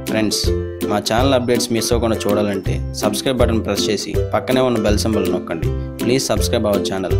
friends మా channel updates miss అవ్వకుండా చూడాలంటే సబ్స్క్రైబ్ బటన్ ప్రెస్ చేసి పక్కనే ఉన్న బెల్ సింబల్ నొక్కండి ప్లీజ్ సబ్స్క్రైబ్ అవర్ ఛానల్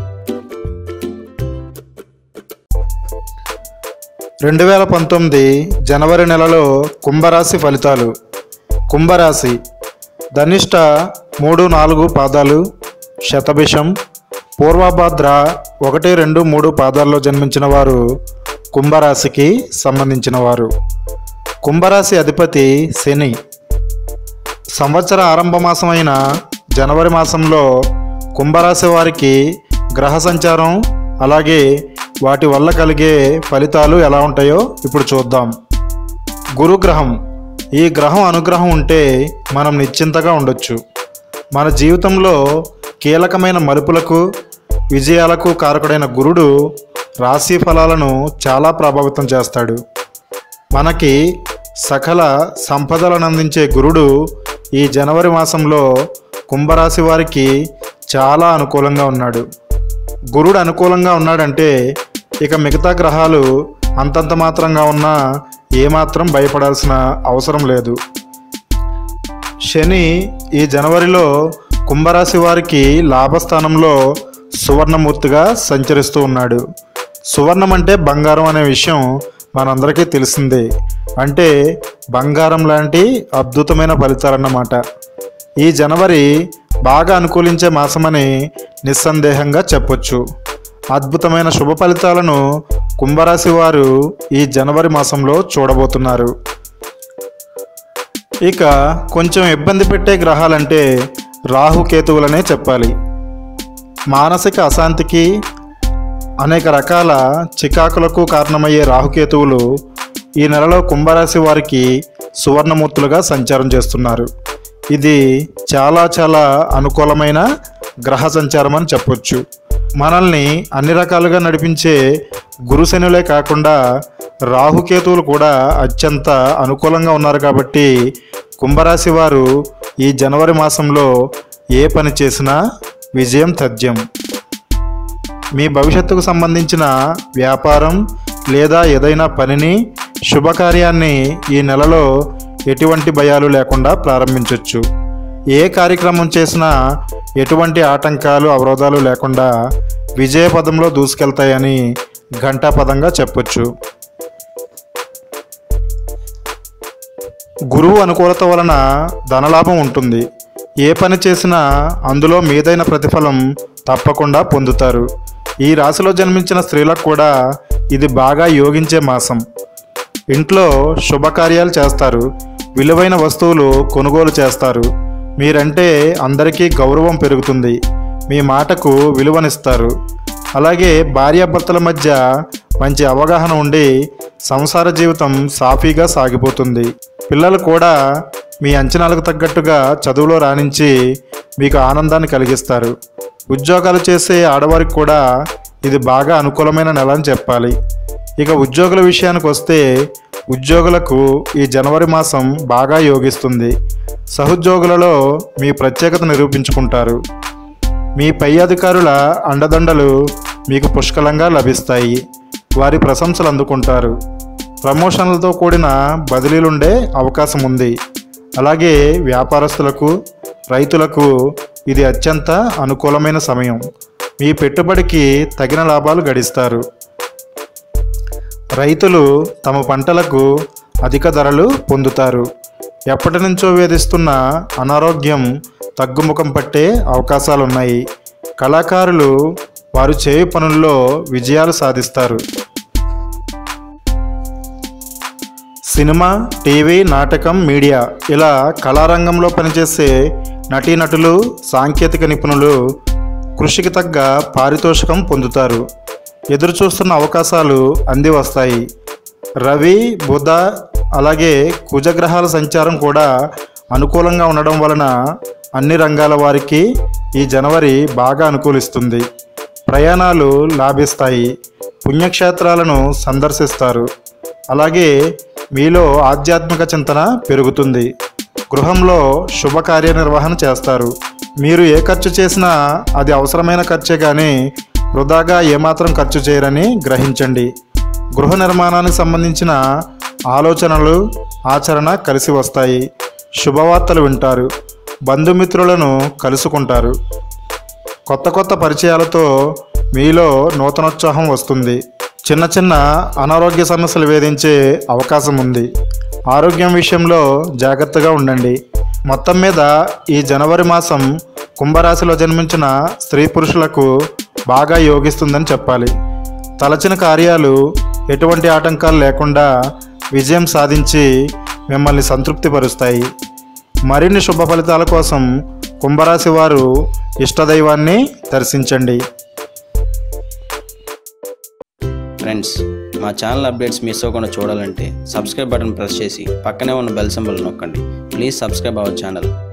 రెండు వేల పంతొమ్మిది జనవరి నెలలో కుంభరాశి ఫలితాలు కుంభరాశి ధనిష్ట మూడు నాలుగు పాదాలు శతభిషం పూర్వభాద్ర ఒకటి రెండు మూడు పాదాల్లో జన్మించిన వారు కుంభరాశికి సంబంధించిన వారు కుంభరాశి అధిపతి శని సంవత్సర ఆరంభ మాసమైన జనవరి మాసంలో కుంభరాశి వారికి గ్రహ సంచారం అలాగే వాటి వల్ల కలిగే ఫలితాలు ఎలా ఉంటాయో ఇప్పుడు చూద్దాం గురుగ్రహం ఈ గ్రహం అనుగ్రహం ఉంటే మనం నిశ్చింతగా ఉండొచ్చు మన జీవితంలో కీలకమైన మలుపులకు విజయాలకు కారకుడైన గురుడు రాశి ఫలాలను చాలా ప్రభావితం చేస్తాడు మనకి సకల సంపదలను అందించే గురుడు ఈ జనవరి మాసంలో కుంభరాశి వారికి చాలా అనుకూలంగా ఉన్నాడు గురుడు అనుకూలంగా ఉన్నాడంటే ఇక మిగతా గ్రహాలు అంతంత మాత్రంగా ఉన్నా ఏమాత్రం భయపడాల్సిన అవసరం లేదు శని ఈ జనవరిలో కుంభరాశి వారికి లాభస్థానంలో సువర్ణమూర్తిగా సంచరిస్తూ ఉన్నాడు సువర్ణం అంటే బంగారం అనే విషయం మనందరికీ తెలిసిందే అంటే బంగారం లాంటి అద్భుతమైన ఫలితాలన్నమాట ఈ జనవరి బాగా అనుకూలించే మాసమని నిస్సందేహంగా చెప్పొచ్చు అద్భుతమైన శుభ ఫలితాలను కుంభరాశి వారు ఈ జనవరి మాసంలో చూడబోతున్నారు ఇక కొంచెం ఇబ్బంది పెట్టే గ్రహాలంటే రాహుకేతువులనే చెప్పాలి మానసిక అశాంతికి అనేక రకాల చికాకులకు కారణమయ్యే రాహుకేతువులు ఈ నెలలో కుంభరాశి వారికి సువర్ణమూర్తులుగా సంచారం చేస్తున్నారు ఇది చాలా చాలా అనుకూలమైన గ్రహ సంచారం అని చెప్పొచ్చు మనల్ని అన్ని రకాలుగా నడిపించే గురుశనులే కాకుండా రాహుకేతువులు కూడా అత్యంత అనుకూలంగా ఉన్నారు కాబట్టి కుంభరాశి వారు ఈ జనవరి మాసంలో ఏ పని చేసినా విజయం తథ్యం మీ భవిష్యత్తుకు సంబంధించిన వ్యాపారం లేదా ఏదైనా పనిని శుభకార్యాన్ని ఈ నెలలో ఎటువంటి భయాలు లేకుండా ప్రారంభించవచ్చు ఏ కార్యక్రమం చేసినా ఎటువంటి ఆటంకాలు అవరోధాలు లేకుండా విజయపదంలో దూసుకెళ్తాయని ఘంటాపదంగా చెప్పొచ్చు గురువు అనుకూలత వలన ధనలాభం ఉంటుంది ఏ పని చేసినా అందులో మీదైన ప్రతిఫలం తప్పకుండా పొందుతారు ఈ రాశిలో జన్మించిన స్త్రీలకు కూడా ఇది బాగా యోగించే మాసం ఇంట్లో శుభకార్యాలు చేస్తారు విలువైన వస్తువులు కొనుగోలు చేస్తారు మీరంటే అందరికీ గౌరవం పెరుగుతుంది మీ మాటకు విలువనిస్తారు అలాగే భార్యాభర్తల మధ్య మంచి అవగాహన ఉండి సంసార జీవితం సాఫీగా సాగిపోతుంది పిల్లలు కూడా మీ అంచనాలకు తగ్గట్టుగా చదువులో రాణించి మీకు ఆనందాన్ని కలిగిస్తారు ఉద్యోగాలు చేసే ఆడవారికి కూడా ఇది బాగా అనుకూలమైన నెల అని చెప్పాలి ఇక ఉద్యోగుల విషయానికి వస్తే ఉద్యోగులకు ఈ జనవరి మాసం బాగా యోగిస్తుంది సహోద్యోగులలో మీ ప్రత్యేకత నిరూపించుకుంటారు మీ పై అధికారుల అండదండలు మీకు పుష్కలంగా లభిస్తాయి వారి ప్రశంసలు అందుకుంటారు ప్రమోషన్లతో కూడిన బదిలీలుండే అవకాశం ఉంది అలాగే వ్యాపారస్తులకు రైతులకు ఇది అత్యంత అనుకూలమైన సమయం మీ పెట్టుబడికి తగిన లాభాలు గడిస్తారు రైతులు తమ పంటలకు అధిక ధరలు పొందుతారు ఎప్పటి నుంచో వేధిస్తున్న అనారోగ్యం తగ్గుముఖం పట్టే అవకాశాలున్నాయి కళాకారులు వారు చేయు పనుల్లో విజయాలు సాధిస్తారు సినిమా టీవీ నాటకం మీడియా ఇలా కళారంగంలో పనిచేసే నటీనటులు సాంకేతిక నిపుణులు కృషికి తగ్గ పారితోషికం పొందుతారు ఎదురు చూస్తున్న అవకాశాలు అంది వస్తాయి రవి బుధ అలాగే కుజగ్రహాల సంచారం కూడా అనుకూలంగా ఉండడం వలన అన్ని రంగాల వారికి ఈ జనవరి బాగా అనుకూలిస్తుంది ప్రయాణాలు లాభిస్తాయి పుణ్యక్షేత్రాలను సందర్శిస్తారు అలాగే మీలో ఆధ్యాత్మిక చింతన పెరుగుతుంది గృహంలో శుభకార్య నిర్వహణ చేస్తారు మీరు ఏ ఖర్చు చేసినా అది అవసరమైన ఖర్చే కానీ వృధాగా ఏమాత్రం ఖర్చు చేయరని గ్రహించండి గృహ నిర్మాణానికి సంబంధించిన ఆలోచనలు ఆచరణ కలిసి వస్తాయి శుభవార్తలు వింటారు బంధుమిత్రులను కలుసుకుంటారు కొత్త కొత్త పరిచయాలతో మీలో నూతనోత్సాహం వస్తుంది చిన్న చిన్న అనారోగ్య సమస్యలు వేధించే అవకాశం ఉంది ఆరోగ్యం విషయంలో జాగ్రత్తగా ఉండండి మొత్తం మీద ఈ జనవరి మాసం కుంభరాశిలో జన్మించిన స్త్రీ పురుషులకు బాగా యోగిస్తుందని చెప్పాలి తలచిన కార్యాలు ఎటువంటి ఆటంకాలు లేకుండా విజయం సాధించి మిమ్మల్ని సంతృప్తిపరుస్తాయి మరిన్ని శుభ ఫలితాల కోసం కుంభరాశి వారు ఇష్టదైవాన్ని దర్శించండి ఫ్రెండ్స్ మా ఛానల్ అప్డేట్స్ మిస్ అవ్వకుండా చూడాలంటే సబ్స్క్రైబ్ బటన్ ప్రెస్ చేసి పక్కనే ఉన్న బెల్ సింబల్ నొక్కండి ప్లీజ్ సబ్స్క్రైబ్ అవర్ ఛానల్